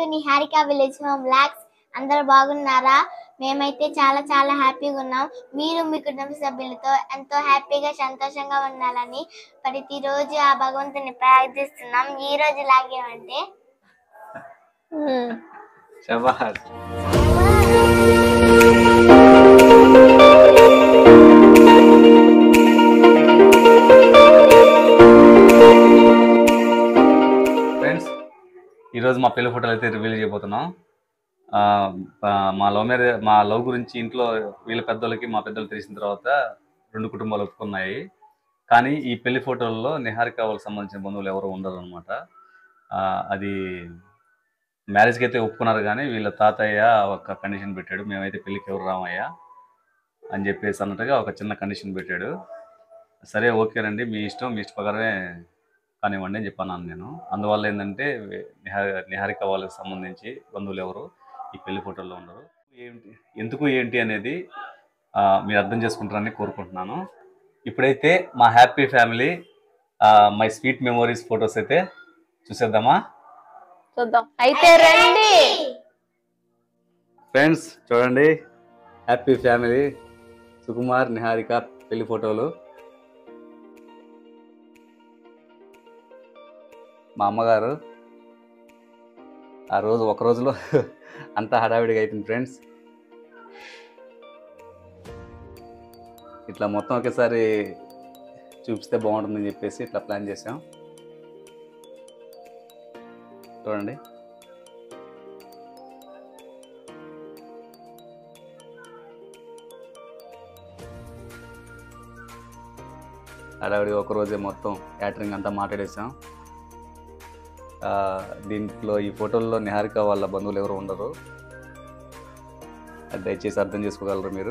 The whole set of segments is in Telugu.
నిహారిక విలేజ్ హోమ్ బ్లాగ్స్ అందరు బాగున్నారా మేమైతే చాలా చాలా హ్యాపీగా ఉన్నాం మీరు మీ కుటుంబ సభ్యులతో ఎంతో హ్యాపీగా సంతోషంగా ఉండాలని ప్రతిరోజు ఆ భగవంతుని ప్రార్థిస్తున్నాం ఈ రోజు లాగేమంటే శబాష్ ఫ్రెండ్స్ ఈరోజు మా పెళ్లి ఫోటోలు అయితే రివీల్ చేయబోతున్నాం ఆ, ఆ, మా లవ్ మ్యారేజ్ మా లవ్ గురించి ఇంట్లో వీళ్ళ పెద్దోళ్ళకి మా పెద్దోళ్ళు తెలిసిన తర్వాత రెండు కుటుంబాలు ఒప్పుకున్నాయి కానీ ఈ పెళ్లి ఫోటోల్లో నిహారిక వాళ్ళకి సంబంధించిన బంధువులు ఎవరు ఉండరు అనమాట అది మ్యారేజ్కి అయితే ఒప్పుకున్నారు కానీ వీళ్ళ తాతయ్య ఒక కండిషన్ పెట్టాడు మేమైతే పెళ్ళికి ఎవరు రామయ్యా అని చెప్పేసి అన్నట్టుగా ఒక చిన్న కండిషన్ పెట్టాడు సరే ఓకేనండి మీ ఇష్టం మీ ఇష్ట ప్రకారమే కానివ్వండి అని చెప్పాను నేను అందువల్ల ఏంటంటే నిహారి నిహారిక వాళ్ళకి సంబంధించి బంధువులు ఎవరు ఈ పెళ్లి ఫోటోల్లో ఉండరు ఏంటి ఎందుకు ఏంటి అనేది ఆ, మీరు అర్థం చేసుకుంటారని కోరుకుంటున్నాను ఇప్పుడైతే మా happy family my sweet memories photos అయితే చూసేద్దామా చూద్దాం అయితే రండి ఫ్రెండ్స్ చూడండి హ్యాపీ ఫ్యామిలీ సుకుమార్ నిహారిక పెళ్లి ఫోటోలు మా అమ్మగారు ఆ రోజు ఒక రోజులో అంతా హడావిడిగా అయిపోయింది ఫ్రెండ్స్ ఇట్లా మొత్తం ఒకేసారి చూపిస్తే బాగుంటుందని చెప్పేసి ఇట్లా ప్లాన్ చేసాం చూడండి హడావిడిగా ఒక రోజే మొత్తం క్యాటరింగ్ అంతా మాట్లాడేసాం ఆ, దీంట్లో ఈ ఫోటోల్లో నిహారిక వాళ్ళ బంధువులు ఎవరు ఉండరు అది దయచేసి అర్థం చేసుకోగలరు మీరు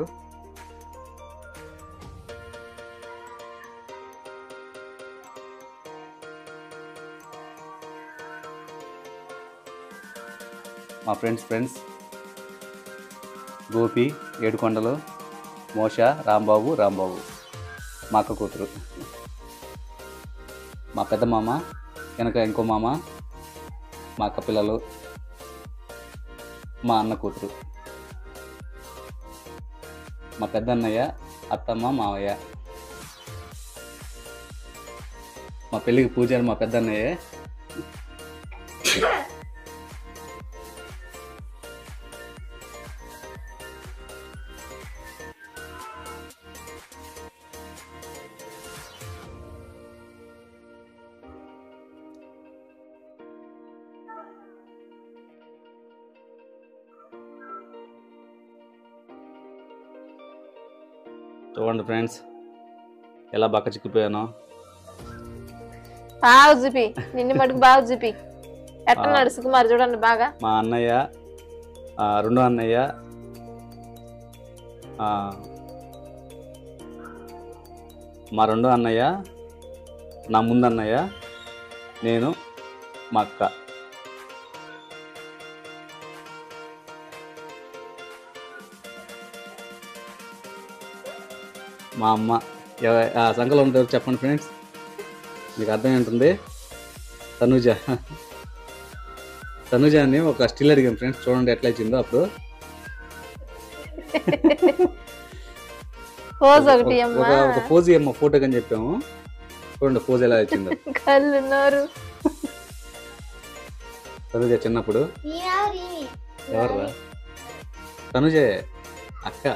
మా ఫ్రెండ్స్ ఫ్రెండ్స్ గోపి ఏడుకొండలు మోష రాంబాబు రాంబాబు మా అక్క కూతురు మా పెద్ద మామ వెనక ఇంకో మామ మా అక్క పిల్లలు మా అన్న కూతురు మా పెద్ద అన్నయ్య అత్తమ్మ మావయ్య మా పెళ్ళికి పూజారి మా పెద్ద అన్నయ్య చూడండి ఫ్రెండ్స్ ఎలా బక్క చిక్కిపోయానో బాగా చూపి నిన్ను మటుకు బాగా చూపి ఎట్టున్నాడు సుకుమార్ చూడండి బాగా మా అన్నయ్య ఆ, రెండో అన్నయ్య ఆ, మా రెండో అన్నయ్య నా ముందు అన్నయ్య నేను మా అక్క మా అమ్మ ఎవ- ఆ సంకలం ఉంటారు చెప్పండి ఫ్రెండ్స్ మీకు అర్థం ఏంటుంది తనుజ తనుజ అని ఒక స్టిల్ అడిగాం ఫ్రెండ్స్ చూడండి ఎట్లా ఇచ్చిందో అప్పుడు పోజ్ ఒకటి ఒక- అమ్మా ఒక ఒక పోజ్ అమ్మ ఫోటో అని చెప్పాము చూడండి పోజ్ ఎలా ఇచ్చిందో కళ్ళు నోరు తనుజ చిన్నప్పుడు నీవెవరి? ఎవర్రా తనుజే అక్క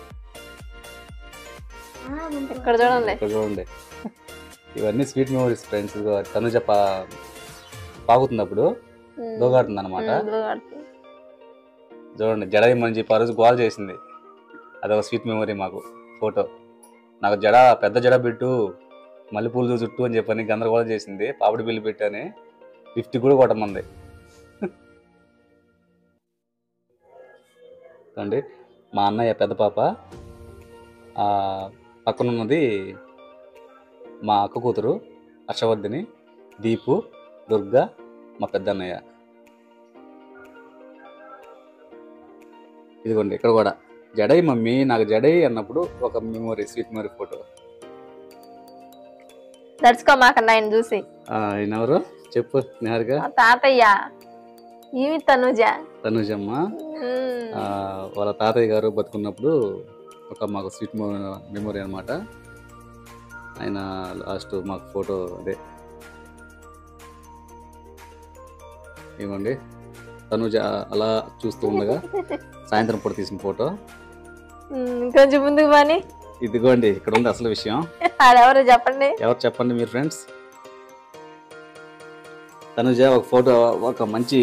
ఆ, ముందు. ఇక్కడ చూడండి ఇక్కడ చూడండి ఇవన్నీ స్వీట్ మెమరీస్ ఫ్రెండ్స్ తనుజ పా పాగుతుంది అప్పుడు దోగాడుతుంది అనమాట ఉమ్, దూగాడుతుంది. చూడండి జడ ఇమ్మని చెప్పి ఆ రోజు గోల్ చేసింది అదొక స్వీట్ మెమరీ మాకు ఫోటో నాకు జడ పెద్ద జడ పెట్టు మల్లెపూలు చుట్టూ అని చెప్పని గందరగోళం చేసింది పాపిడి బిల్లు పెట్టని లిఫ్ట్ కూడా కొట్టమంది అండి మా అన్నయ్య పెద్ద పాప ఆ, పక్కన ఉన్నది మా అక్క కూతురు హర్షవర్ధిని దీపు దుర్గా మా పెద్ద అన్నయ్య ఇదిగోండి ఇక్కడ కూడా జడై మమ్మీ నాకు జడై అన్నప్పుడు ఒక మెమొరీ స్వీట్ మెమరీ ఫోటో దడుచుకో మాకన్నా ఆయన చూసి ఆయన ఎవరు చెప్పు నిహారిక మా తాతయ్య ఈమె తనుజ తనుజమ్మ మ్మ్. ఆ, వాళ్ళ తాతయ్య గారు బతుకున్నప్పుడు ఒక మాకు స్వీట్ మెమొరీ అనమాట ఆయన లాస్ట్ మాకు ఫోటో అదే ఏమండి తనుజ అలా చూస్తూ ఉండగా సాయంత్రం పూట తీసిన ఫోటో మ్మ్. కొంచెం ముందుకు బాని ఇదిగోండి ఇక్కడ ఉంది అసలు విషయం ఆడెవరో చెప్పండి ఎవరు చెప్పండి మీరు ఫ్రెండ్స్ తనుజ ఒక ఫోటో ఒక మంచి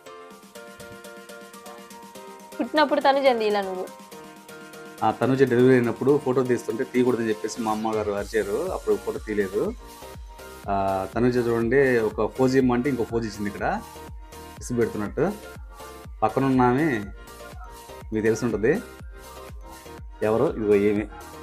పుట్టినప్పుడు తనుజ అంది ఇలా నువ్వు ఆ తనుజ డెలివరీ అయినప్పుడు ఫోటో తీస్తుంటే తీయకూడదని చెప్పేసి మా అమ్మగారు అరిచారు అప్పుడు ఫోటో తీయలేదు ఆ, తనుజ చూడండి ఒక ఫోజ్ ఇమ్మంటే ఇంకో ఫోజ్ ఇచ్చింది ఇక్కడ ఇసి పెడుతున్నట్టు పక్కన ఉన్న ఆమె మీకు తెలిసి ఉంటుంది ఎవరు ఇదిగో ఏమి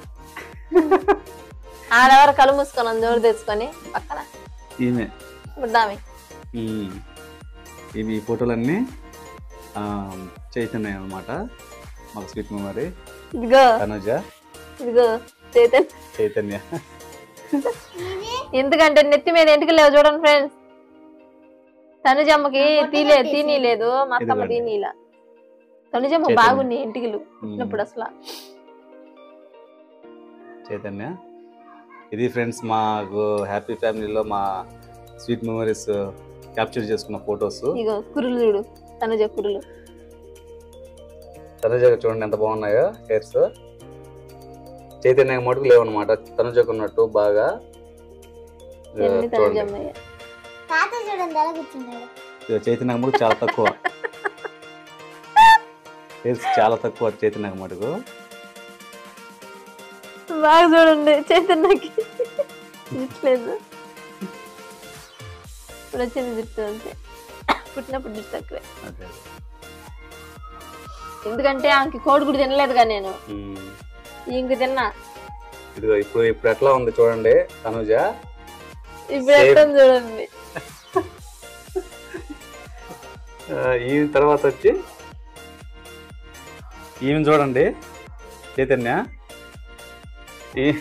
ఆడెవరు కళ్ళు మూసుకొని జోడు తెచ్చుకొని పక్కన ఈమె బుడ్డామి ఉమ్. ఇవి ఈ ఫోటోలన్నీ ఆ, చైతన్య అనమాట మాకు స్వీట్ మెమరీ ఇదిగో తనుజ ఇదిగో చైతన్ చైతన్య ఎందుకంటే నెత్తి మీద ఎంటికి లేవు చూడండి ఫ్రెండ్స్ తనుజమ్మకి తీలే తీనీలేదు మా అత్తమ్మ ఇదిగోండి. తీనీలా తనుజమ్మ చైతన్య. బాగుంది ఎంటికలు ఉమ్. పుట్టినప్పుడు అసలు చైతన్య ఇది ఫ్రెండ్స్ మాకు హ్యాపీ ఫ్యామిలీలో మా స్వీట్ మెమరీస్ క్యాప్చర్ చేసుకున్న ఫొటోస్ ఇగో కురులు చూడు తనుజ కురులు తనుజ చూడండి ఎంత బాగున్నాయో హెయిర్స్ చైతన్య మటుకు లేవన్నమాట తనుజకు ఉన్నట్టు బాగా ఇదిగో ఎన్ని చూడండి తనుజమ్మయ్య తాత చూడండి ఎలా కూర్చున్నాడు ఇదిగో చైతన్య మటుకు చాలా తక్కువ హెయిర్స్ చాలా తక్కువ చైతన్య మటుకు బాగా చూడండి చైతన్యకి జుట్లేదు ఇప్పుడు వచ్చింది జుట్టు అంతే పుట్టినప్పుడు జుట్టు తక్కువే అదే ఎందుకంటే ఆమెకి కోడిగుడు తినలేదుగా నేను ఉమ్. ఇంక తిన్నా ఇదిగో ఇప్పుడు ఇప్పుడు ఎట్లా ఉంది చూడండి తనుజ ఇప్పుడు Same. ఎట్టని చూడండి ఆ, ఈ తర్వాత వచ్చి ఈమె చూడండి చైతన్య ఈ-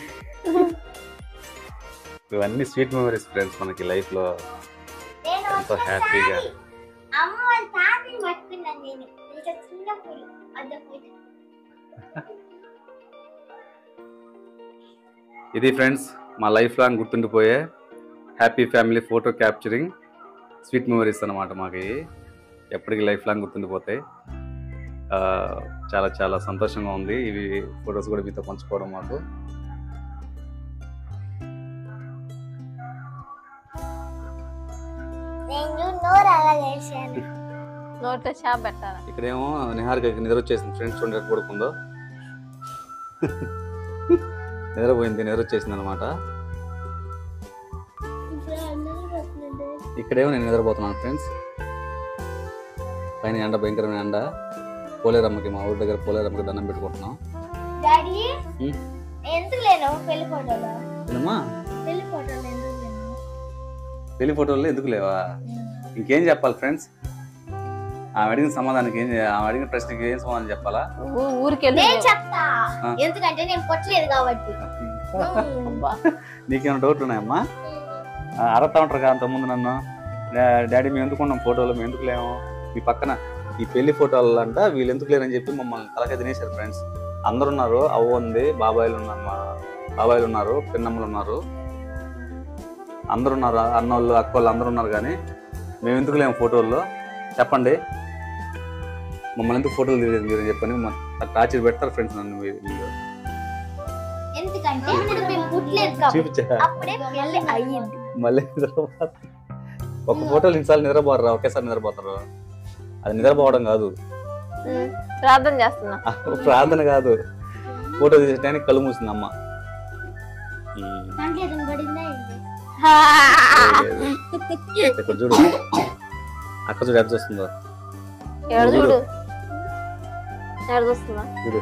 ఇవన్నీ స్వీట్ మెమరీస్ ఫ్రెండ్స్ మనకి లైఫ్ లో నేను ఎంతో హ్యాపీగా అమ్మ వాళ్ళ తాతని పట్టుకున్నాను నేను ఇంకా చిన్నప్పుడు అద్దె ఇది ఫ్రెండ్స్ మా లైఫ్ లాంగ్ గుర్తుండిపోయే happy family photo capturing sweet memories అన్నమాట మాకు ఇవి. ఎప్పటికీ లైఫ్ లాంగ్ గుర్తుండిపోతాయి ఆ, చాలా చాలా సంతోషంగా ఉంది ఇవి ఫొటోస్ కూడా మీతో పంచుకోవడం మాకు నేను నోరు అలా చేశాను నోట్లో షాప్ పెట్టాలి ఇక్కడేమో నిహారిక నిద్ర వచ్చేసింది ఫ్రెండ్స్ చూడండి ఎక్కడ పడుకుందో నిద్రపోయింది నిద్ర వచ్చేసింది అనమాట ఇప్పుడు అందరూ వస్తున్నారు ఇక్కడేమో నేను నిద్రపోతున్నాను ఫ్రెండ్స్ పైన ఎండ భయంకరమైన ఎండ పోలేరమ్మకి మా ఊరి దగ్గర పోలేరమ్మకి దండం పెట్టుకుంటున్నాం డాడీ ఉమ్. ఎందుకు లేను పెళ్లి ఫోటోలో ఏమ్మా పెళ్లి ఫోటోలో ఎందుకు లేను పెళ్లి ఫోటోల్లో ఎందుకు లేవా ఇంకేం చెప్పాలి ఫ్రెండ్స్ ఆమె అడిగిన సమాధానానికి ఏం చే- ఆమె అడిగిన ప్రశ్నకి ఏం సమాధానం చెప్పాలా ఊ- ఊరికెళ్ళి నేను చెప్తా ఆ. ఎందుకంటే నేను పొట్టలేదు కాబట్టి అబ్బా. నీకేమైనా డౌట్ ఉన్నాయమ్మా ఆ, అడుగుతా ఉంటారు కదా అంతకుముందు నన్ను "డా- డాడీ మేము ఎందుకు ఉన్నాం ఫోటోలు మేము ఎందుకు లేము మీ పక్కన ఈ పెళ్లి ఫోటోలు అంట వీళ్ళు ఎందుకు లేరని చెప్పి మమ్మల్ని తలకాయ తినేశారు ఫ్రెండ్స్ అందరు ఉన్నారు అవ్వ ఉంది బాబాయిలు ఉన్నారు మా బాబాయిలు ఉన్నారు పిన్నమ్మలు ఉన్నారు అందరు ఉన్నారు అన్నోళ్ళు అక్కోళ్ళు అందరు ఉన్నారు కానీ మేము ఎందుకు లేము ఫోటోల్లో చెప్పండి మమ్మల్ని ఎందుకు ఫోటోలు తీయలేదు మీరు అని చెప్పని టార్చర్ పెడతారు ఫ్రెండ్స్ నన్ను వీ- వీళ్ళు ఎందుకంటే ఇప్పుడు మేము పుట్టలేదు కాబట్టి చూపించా అప్పుడే పెళ్లి అయ్యింది మళ్ళీ నిద్రపోతారు ఒక ఫోటోలు ఇన్నిసార్లు నిద్రపోరు ఒకేసారి నిద్రపోతారు అది నిద్రపోవడం కాదు ఉమ్, ప్రార్థన చేస్తున్నా ఆ ప్రార్థన కాదు ఫోటో తీసేటానికి కళ్ళు మూసింది అమ్మ ఉమ్, దాంట్లో ఏదైనా పడిందా ఏంటి? లేదు. ఇక్కడ చూడు అక్క చూడు ఎక్కడ చూస్తుందో ఎక్కడ చూడు ఎక్కడ చూస్తున్నా చూడు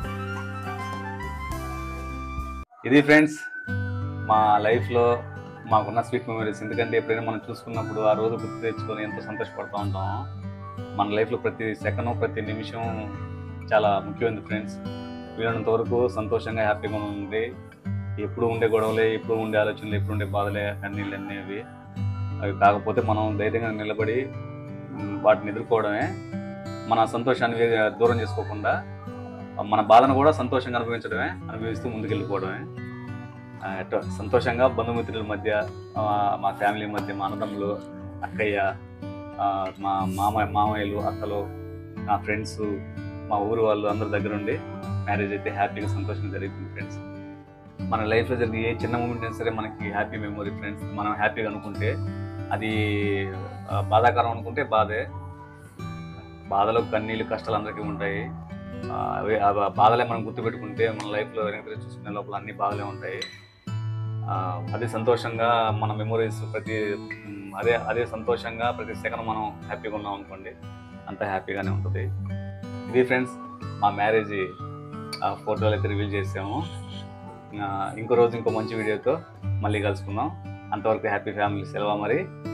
ఇది ఫ్రెండ్స్ మా లైఫ్లో మాకున్న స్వీట్ మెమరీస్ ఎందుకంటే ఎప్పుడైనా మనం చూసుకున్నప్పుడు ఆ రోజు గుర్తు తెచ్చుకొని ఎంతో సంతోషపడుతూ ఉంటాం మన లైఫ్లో ప్రతి సెకండ్ ప్రతి నిమిషం చాలా ముఖ్యమైనది ఫ్రెండ్స్ వీలైనంత వరకు సంతోషంగా హ్యాపీగా ఉంది ఎప్పుడు ఉండే గొడవలే ఎప్పుడు ఉండే ఆలోచనలు ఎప్పుడు ఉండే బాధలే కన్నీళ్ళు అనేవి అవి కాకపోతే మనం ధైర్యంగా నిలబడి మ్, వాటిని ఎదుర్కోవడమే మన సంతోషాన్ని వే- దూరం చేసుకోకుండా మన బాధను కూడా సంతోషంగా అనుభవించడమే అనుభవిస్తూ ముందుకెళ్ళిపోవడమే ఆ, ఎట్టో సంతోషంగా బంధుమిత్రుల మధ్య ఆ, మా ఫ్యామిలీ మధ్య మా అన్నదమ్ములు అక్కయ్య ఆ, మా మామ మామయ్యలు అక్కలు నా ఫ్రెండ్స్ మా ఊరు వాళ్ళు అందరి దగ్గర ఉండి మ్యారేజ్ అయితే హ్యాపీగా సంతోషంగా జరిగింది ఫ్రెండ్స్ మన లైఫ్లో జరిగే ఏ చిన్న మూమెంట్ అయినా సరే మనకి హ్యాపీ మెమొరీ ఫ్రెండ్స్ మనం హ్యాపీగా అనుకుంటే అది ఆ, బాధాకరం అనుకుంటే బాధే బాధలు కన్నీళ్ళు కష్టాలు అందరికీ ఉంటాయి ఆ, అవి ఆ బాధలే మనం గుర్తుపెట్టుకుంటే మన లైఫ్లో వెనక్కి చూసుకునే లోపల అన్ని బాధలే ఉంటాయి ఆ, అదే సంతోషంగా మన మెమొరీస్ ప్రతి మ్, అదే అదే సంతోషంగా ప్రతి సెకండ్ మనం హ్యాపీగా ఉన్నాం అనుకోండి అంత హ్యాపీగానే ఉంటుంది ఇది ఫ్రెండ్స్ మా మ్యారేజ్ ఫోటోలు అయితే రివీల్ చేసాము ఆ, ఇంకో రోజు ఇంకో మంచి వీడియోతో మళ్ళీ కలుసుకుందాం అంతవరకు హ్యాపీ ఫ్యామిలీ సెలవు మరి